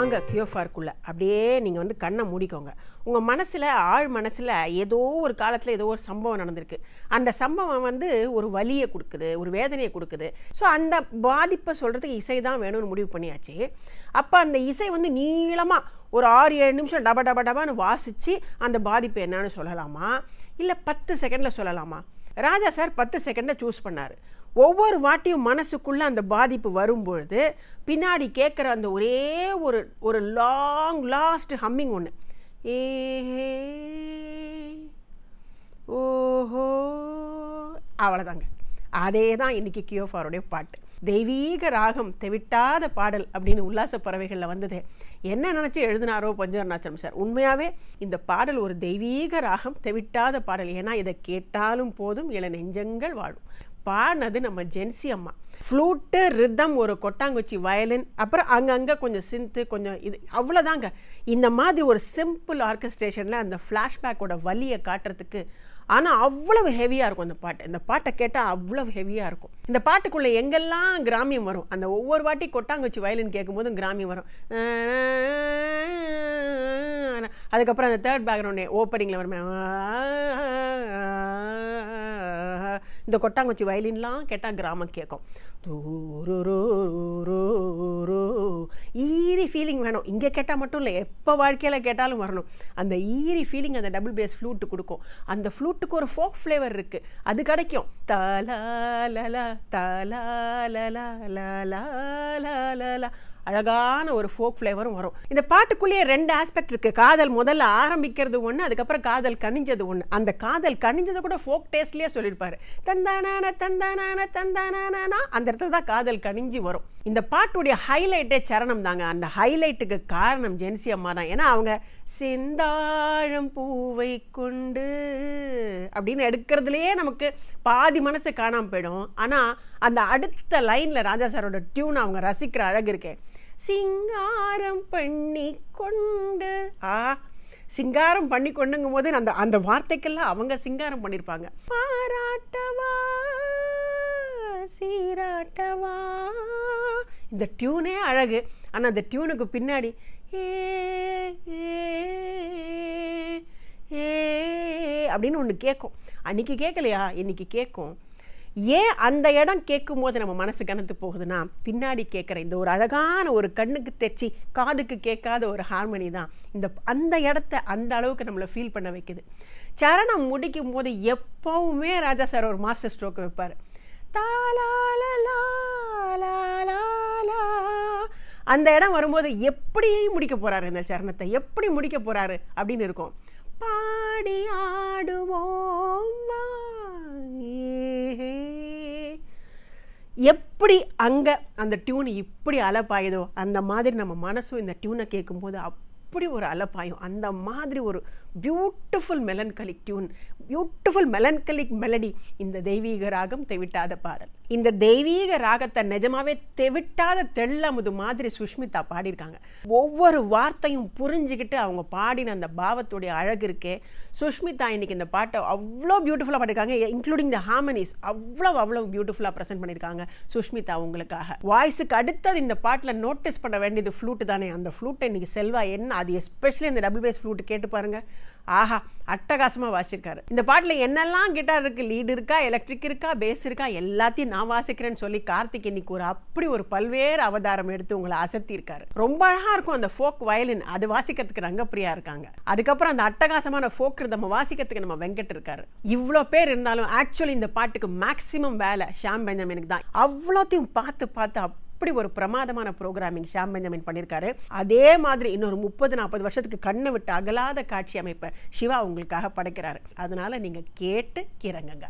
வாங்க கியோஃபார்க்குள்ளே அப்படியே நீங்கள் வந்து கண்ணை மூடிக்கோங்க உங்கள் மனசில் ஆழ் மனசில் ஏதோ ஒரு காலத்தில் ஏதோ ஒரு சம்பவம் நடந்திருக்கு அந்த சம்பவம் வந்து ஒரு வலியை கொடுக்குது ஒரு வேதனையை கொடுக்குது ஸோ அந்த பாதிப்பை சொல்கிறதுக்கு இசை தான் வேணும்னு முடிவு பண்ணியாச்சு அப்போ அந்த இசை வந்து நீளமாக ஒரு ஆறு ஏழு நிமிஷம் டப டப டபான்னு வாசித்து அந்த பாதிப்பு என்னன்னு சொல்லலாமா இல்லை பத்து செகண்டில் சொல்லலாமா ராஜா சார் பத்து செகண்டை சூஸ் பண்ணார் ஒவ்வொரு வாட்டியும் மனசுக்குள்ளே அந்த பாதிப்பு வரும்பொழுது பின்னாடி கேட்குற அந்த ஒரே ஒரு ஒரு லாங் லாஸ்ட் ஹம்மிங் ஒன்று ஏ ஓஹோ அவ்வளோதாங்க அதே தான் இன்றைக்கி கியோஃபாருடைய பாட்டு தெய்வீக ராகம் தெவிட்டாத பாடல் அப்படின்னு உல்லாச பறவைகளில் வந்தது என்ன நினச்சி எழுதினாரோ பஞ்சவர்ணாச்சலம் சார் உண்மையாகவே இந்த பாடல் ஒரு தெய்வீக ராகம் தெவிட்டாத பாடல் ஏன்னா இதை கேட்டாலும் போதும் இள நெஞ்சங்கள் வாழும் பாடினது நம்ம ஜென்சி அம்மா ஃப்ளூட்டு ரிதம் ஒரு கொட்டாங்குச்சி வயலின் அப்புறம் அங்கங்கே கொஞ்சம் சிந்து கொஞ்சம் இது அவ்வளோதாங்க இந்த மாதிரி ஒரு சிம்பிள் ஆர்கஸ்ட்ரேஷனில் அந்த ஃப்ளாஷ்பேக்கோட வலியை காட்டுறதுக்கு ஆனால் அவ்வளவு ஹெவியாக இருக்கும் அந்த பாட்டு இந்த பாட்டை கேட்டால் அவ்வளவு ஹெவியாக இருக்கும் இந்த பாட்டுக்குள்ளே எங்கெல்லாம் கிராமியம் வரும் அந்த ஒவ்வொரு வாட்டி கொட்டாங்குச்சி வயலின் கேட்கும்போதும் கிராமியம் வரும் அதுக்கப்புறம் அந்த தேர்ட் பேக்ரவுண்ட் ஓப்பனிங்கில் வருமே இந்த கொட்டாங்குச்சி வயலின்லாம் கேட்டால் கிராமம் கேட்கும் ஈரி ஃபீலிங் வேணும் இங்கே கேட்டால் மட்டும் இல்லை எப்போ வாழ்க்கையில் கேட்டாலும் வரணும் அந்த ஈரி ஃபீலிங் அந்த டபுள் பேஸ் ஃப்ளூட்டு கொடுக்கும் அந்த ஃப்ளூட்டுக்கு ஒரு ஃபோக் ஃப்ளேவர் இருக்குது அது கிடைக்கும் தலா லலா தலா லலா லலா லலா அழகான ஒரு ஃபோக் ஃப்ளேவரும் வரும் இந்த பாட்டுக்குள்ளேயே ரெண்டு ஆஸ்பெக்ட் இருக்குது காதல் முதல்ல ஆரம்பிக்கிறது ஒன்று அதுக்கப்புறம் காதல் கனிஞ்சது ஒன்று அந்த காதல் கனிஞ்சதை கூட ஃபோக் டேஸ்ட்லேயே சொல்லியிருப்பாரு தந்தானான தந்தானான தந்தானானா அந்த இடத்துல தான் காதல் கனிஞ்சு வரும் இந்த பாட்டுடைய ஹைலைட்டே சரணம் தாங்க அந்த ஹைலைட்டுக்கு காரணம் ஜென்சி அம்மா தான் ஏன்னா அவங்க செந்தாழம் பூவை கொண்டு அப்படின்னு எடுக்கிறதுலையே நமக்கு பாதி மனசு காணாமல் போயிடும் ஆனால் அந்த அடுத்த லைனில் ராஜா சாரோட டியூன் அவங்க ரசிக்கிற அழகு இருக்கேன் சிங்காரம் பண்ணி கொண்டு ஆ சிங்காரம் பண்ணி கொண்டுங்கும் போது அந்த அந்த வார்த்தைக்கெல்லாம் அவங்க சிங்காரம் பண்ணியிருப்பாங்க பாராட்டவா சீராட்டவா இந்த டியூனே அழகு ஆனால் அந்த டியூனுக்கு பின்னாடி ஏ ஏ அப்படின்னு ஒன்று கேட்கும் அன்றைக்கி கேட்கலையா இன்னைக்கு கேட்கும் ஏன் அந்த இடம் கேட்கும் போது நம்ம மனசு கனத்து போகுதுன்னா பின்னாடி கேட்குற இந்த ஒரு அழகான ஒரு கண்ணுக்கு தெச்சி காதுக்கு கேட்காத ஒரு ஹார்மனி தான் இந்த அந்த இடத்த அந்த அளவுக்கு நம்மளை ஃபீல் பண்ண வைக்குது சரணம் முடிக்கும் போது எப்பவுமே ராஜா சார் ஒரு மாஸ்டர் ஸ்ட்ரோக் வைப்பார் அந்த இடம் வரும்போது எப்படி முடிக்க போறாரு இந்த சரணத்தை எப்படி முடிக்க போறாரு அப்படின்னு இருக்கும் பாடி ஆடுவோம் எப்படி அங்கே அந்த டியூன் இப்படி அலப்பாயுதோ அந்த மாதிரி நம்ம மனசும் இந்த டியூனை கேட்கும்போது அப்படி ஒரு அலப்பாயும் அந்த மாதிரி ஒரு beautiful melancholic tune beautiful melancholic melody இந்த தெய்வீக ராகம் தெவிட்டாத பாடல் இந்த தெய்வீக ராகத்தை நிஜமாவே தெவிட்டாத தெள்ளமுது மாதிரி சுஷ்மிதா பாடியிருக்காங்க ஒவ்வொரு வார்த்தையும் புரிஞ்சுக்கிட்டு அவங்க பாடின அந்த பாவத்துடைய அழகு இருக்கே சுஷ்மிதா இன்னைக்கு இந்த பாட்டை அவ்வளோ பியூட்டிஃபுல்லாக பாடிருக்காங்க இன்க்ளூடிங் த ஹார்மனிஸ் அவ்வளோ அவ்வளோ பியூட்டிஃபுல்லாக ப்ரெசென்ட் பண்ணியிருக்காங்க சுஷ்மிதா உங்களுக்காக வாய்ஸுக்கு அடுத்தது இந்த பாட்டில் நோட்டீஸ் பண்ண வேண்டியது ஃப்ளூட்டு தானே அந்த ஃப்ளூட்டை இன்னைக்கு செல்வா என்ன அது எஸ்பெஷலி இந்த டபுள் பேஸ் ஃப்ளூட்டு கேட்டு பாருங்க ஆஹா அட்டகாசமாக வாசிச்சிருக்காரு இந்த பாட்டில் என்னெல்லாம் கிட்டார் இருக்குது லீடு இருக்கா எலக்ட்ரிக் இருக்கா பேஸ் இருக்கா எல்லாத்தையும் நான் வாசிக்கிறேன்னு சொல்லி கார்த்திக் இன்னைக்கு ஒரு அப்படி ஒரு பல்வேறு அவதாரம் எடுத்து உங்களை அசத்தியிருக்காரு ரொம்ப அழகாக இருக்கும் அந்த ஃபோக் வயலின் அது வாசிக்கிறதுக்கு ரங்கப்பிரியா இருக்காங்க அதுக்கப்புறம் அந்த அட்டகாசமான ஃபோக் நம்ம வாசிக்கிறதுக்கு நம்ம வெங்கட் இருக்காரு இவ்வளோ பேர் இருந்தாலும் ஆக்சுவலி இந்த பாட்டுக்கு மேக்ஸிமம் வேலை ஷாம் பெஞ்சமினுக்கு தான் அவ்வளோத்தையும் பார்த்து பார்த்து அப்படி ஒரு பிரமாதமான ப்ரோக்ராமிங் ஷாம் பெஞ்சமின் பண்ணியிருக்காரு அதே மாதிரி இன்னொரு முப்பது நாற்பது வருஷத்துக்கு கண்ணை விட்டு அகலாத காட்சி அமைப்பை சிவா உங்களுக்காக படைக்கிறாரு அதனால நீங்கள் கேட்டு கிறங்குங்க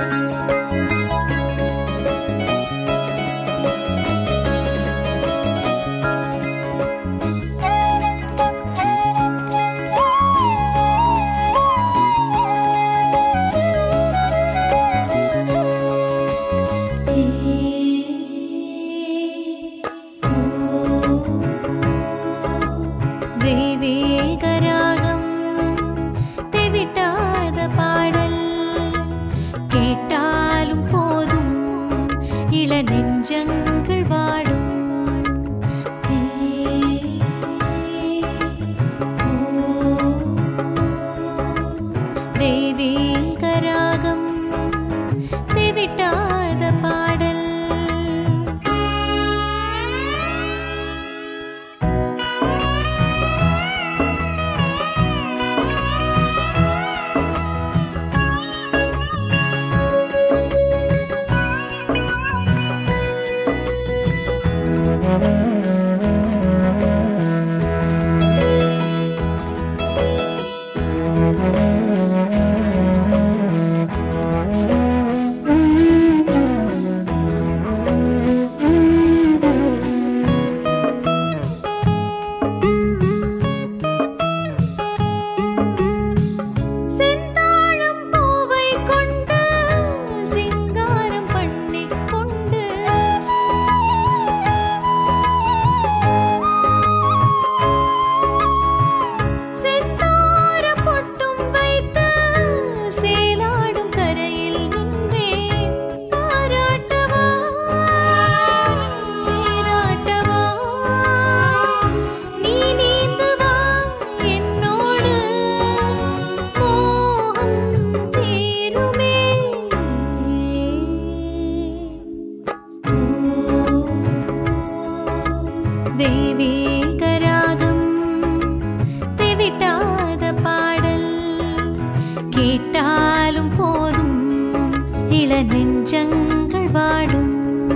ஆ நெஞ்சங்கள் வாடும் தெய்வீகராகம் தெவிட்டாத பாடல் செந்தாழம் பூவை கொண்டு சிங்காரம் பண்ணிக் கொண்டு செந்தார பொட்டும் வைத்து சேலாடும் கரையில் நின்றேன் பாராட்டவா சீராட்டவா நீ நீந்து வா என்னோடு மோகம் தீருமே தெய்வீகராகம் தெவிட்டாத பாடல் கேட்டாலும் போதும் இள நெஞ்சங்கள் வாடும்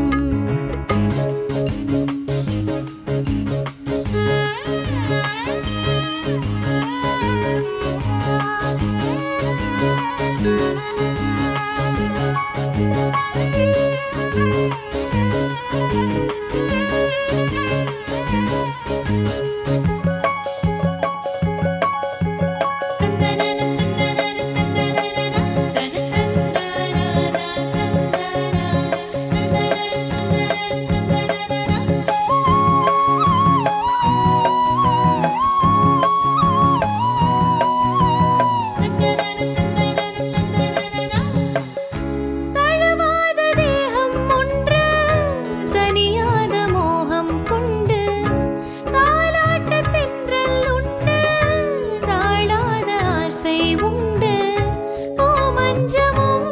தழுவாத தேகம் ஒன்று தனியாத மோகம் கொண்டு தாலாட்ட தென்றல் உண்டு தாழாத ஆசை உண்டு ஓ மஞ்சமும்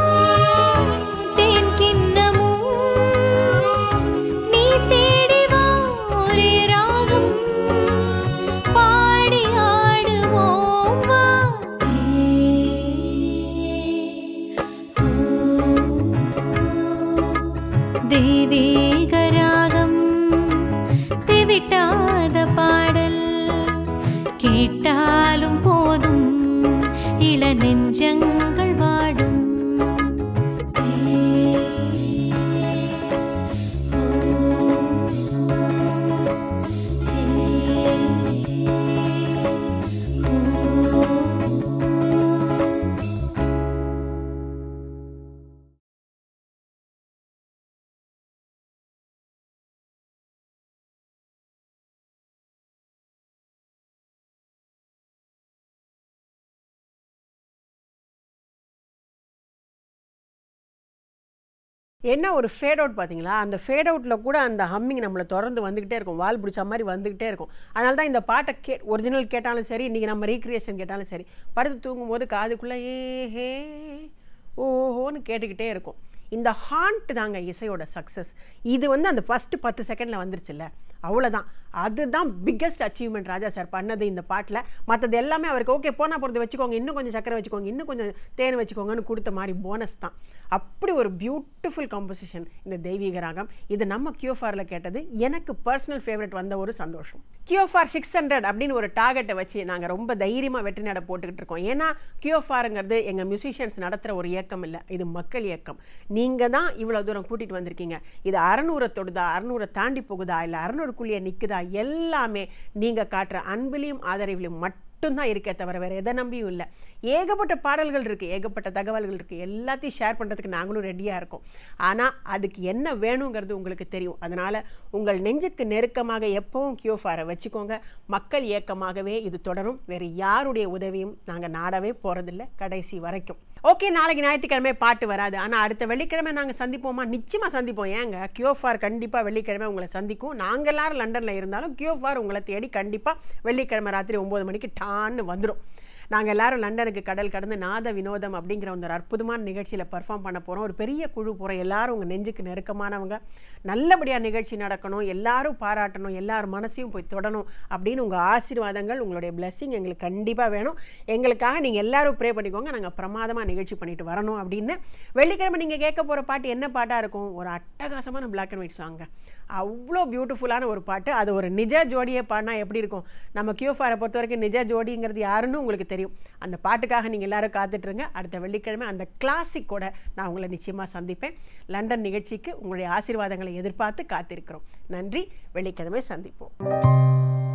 தேன் கிண்ணமும் நீ தேடி வா ஒரே ராகம் பாடி ஆடுவோம் வா தெய்வீகராகம் தெவிட்டாத பாடல் கேட்டாலும் போதும் இள நெஞ்சங்கள் வாடும் என்ன ஒரு ஃபேட் அவுட் பார்த்தீங்களா அந்த ஃபேட் அவுட்டில் கூட அந்த ஹம்மிங் நம்மளை தொடர்ந்து வந்துக்கிட்டே இருக்கும் வால் பிடிச்ச மாதிரி வந்துக்கிட்டே இருக்கும் அதனால தான் இந்த பாட்டை கே ஒரிஜினல் கேட்டாலும் சரி இன்றைக்கி நம்ம ரீக்ரியேஷன் கேட்டாலும் சரி படுத்து தூங்கும்போது காதுக்குள்ளே ஏ ஹே ஓஹோன்னு கேட்டுக்கிட்டே இருக்கும் இந்த ஹாண்ட் தாங்க இசையோட சக்ஸஸ் இது வந்து அந்த ஃபஸ்ட்டு பத்து செகண்டில் வந்துருச்சுல்ல அவ்வளோதான் அதுதான் பிக்கஸ்ட் அச்சீவ்மெண்ட் ராஜா சார் பண்ணது இந்த பாட்டில் மற்றது எல்லாமே அவருக்கு ஓகே போனா போகிறது வச்சுக்கோங்க இன்னும் கொஞ்சம் சக்கரை வச்சுக்கோங்க இன்னும் கொஞ்சம் தேன் வச்சுக்கோங்கன்னு கொடுத்த மாதிரி போனஸ் தான் அப்படி ஒரு பியூட்டிஃபுல் காம்போசிஷன் இந்த தெய்வீக ராகம் இது நம்ம கியூஃபாரில் கேட்டது எனக்கு பர்சனல் ஃபேவரட் வந்த ஒரு சந்தோஷம் கியூஎஃப்ஆர் சிக்ஸ் ஹண்ட்ரட் அப்படின்னு ஒரு டார்கெட்டை வச்சு நாங்கள் ரொம்ப தைரியமாக வெற்றி நட போட்டுக்கிட்டு இருக்கோம் ஏன்னா கியூஎஃப்ஆருங்கிறது எங்கள் மியூசிஷியன்ஸ் நடத்துகிற ஒரு இயக்கம் இல்லை இது மக்கள் இயக்கம் நீங்கள் தான் இவ்வளோ தூரம் கூட்டிகிட்டு வந்திருக்கீங்க இது அறநூறை தொடுதா அறநூறை தாண்டி போகுதா இல்லை அறநூறுக்குள்ளேயே நிற்குதா எல்லாமே நீங்கள் காட்டுற அன்பிலையும் ஆதரவிலையும் மட்டும் மட்டும்தான் இருக்கே தவிர வேறு எதை நம்பியும் இல்லை ஏகப்பட்ட பாடல்கள் இருக்குது ஏகப்பட்ட தகவல்கள் இருக்குது எல்லாத்தையும் ஷேர் பண்ணுறதுக்கு நாங்களும் ரெடியாக இருக்கோம் ஆனால் அதுக்கு என்ன வேணுங்கிறது உங்களுக்கு தெரியும் அதனால் உங்கள் நெஞ்சுக்கு நெருக்கமாக எப்பவும் கியூஃபாரை வச்சுக்கோங்க மக்கள் இயக்கமாகவே இது தொடரும் வேறு யாருடைய உதவியும் நாங்கள் நாடவே போகிறதில்ல கடைசி வரைக்கும் ஓகே நாளைக்கு ஞாயிற்றுக்கிழமை பாட்டு வராது ஆனால் அடுத்த வெள்ளிக்கிழமை நாங்கள் சந்திப்போமா நிச்சயமாக சந்திப்போம் ஏங்க கியோஃபார் கண்டிப்பாக வெள்ளிக்கிழமை உங்களை சந்திக்கும் நாங்கள் எல்லாரும் லண்டனில் இருந்தாலும் கியோஃபார் உங்களை தேடி கண்டிப்பாக வெள்ளிக்கிழமை ராத்திரி ஒம்பது மணிக்கு டான்னு வந்துடும் நாங்கள் எல்லாரும் லண்டனுக்கு கடல் கடந்து நாத வினோதம் அப்படிங்கிற ஒரு அற்புதமான நிகழ்ச்சியில் பர்ஃபார்ம் பண்ண போகிறோம் ஒரு பெரிய குழு போகிறோம் எல்லாரும் உங்கள் நெஞ்சுக்கு நெருக்கமானவங்க நல்லபடியாக நிகழ்ச்சி நடக்கணும் எல்லாரும் பாராட்டணும் எல்லார் மனசையும் போய் தொடணும் அப்படின்னு உங்கள் ஆசீர்வாதங்கள் உங்களுடைய blessing எங்களுக்கு கண்டிப்பாக வேணும் எங்களுக்காக நீங்கள் எல்லாரும் ப்ரே பண்ணிக்கோங்க நாங்கள் பிரமாதமாக நிகழ்ச்சி பண்ணிட்டு வரணும் அப்படின்னு வெள்ளிக்கிழமை நீங்கள் கேட்க போகிற பாட்டு என்ன பாட்டாக இருக்கும் ஒரு அட்டகாசமான பிளாக் அண்ட் ஒயிட் சாங்க அவ்வளோ பியூட்டிஃபுல்லான ஒரு பாட்டு அது ஒரு நிஜ ஜோடியை பாடினா எப்படி இருக்கும் நம்ம கியூஃபாரை பொறுத்த வரைக்கும் நிஜ ஜோடிங்கிறது யாருன்னு உங்களுக்கு தெரியும் அந்த பாட்டுக்காக நீங்கள் எல்லாரும் காத்துட்ருங்க அடுத்த வெள்ளிக்கிழமை அந்த கிளாசிக்கோட நான் உங்களை நிச்சயமாக சந்திப்பேன் லண்டன் நிகழ்ச்சிக்கு உங்களுடைய ஆசீர்வாதங்களை எதிர்பார்த்து காத்திருக்கிறோம் நன்றி வெள்ளிக்கிழமை சந்திப்போம்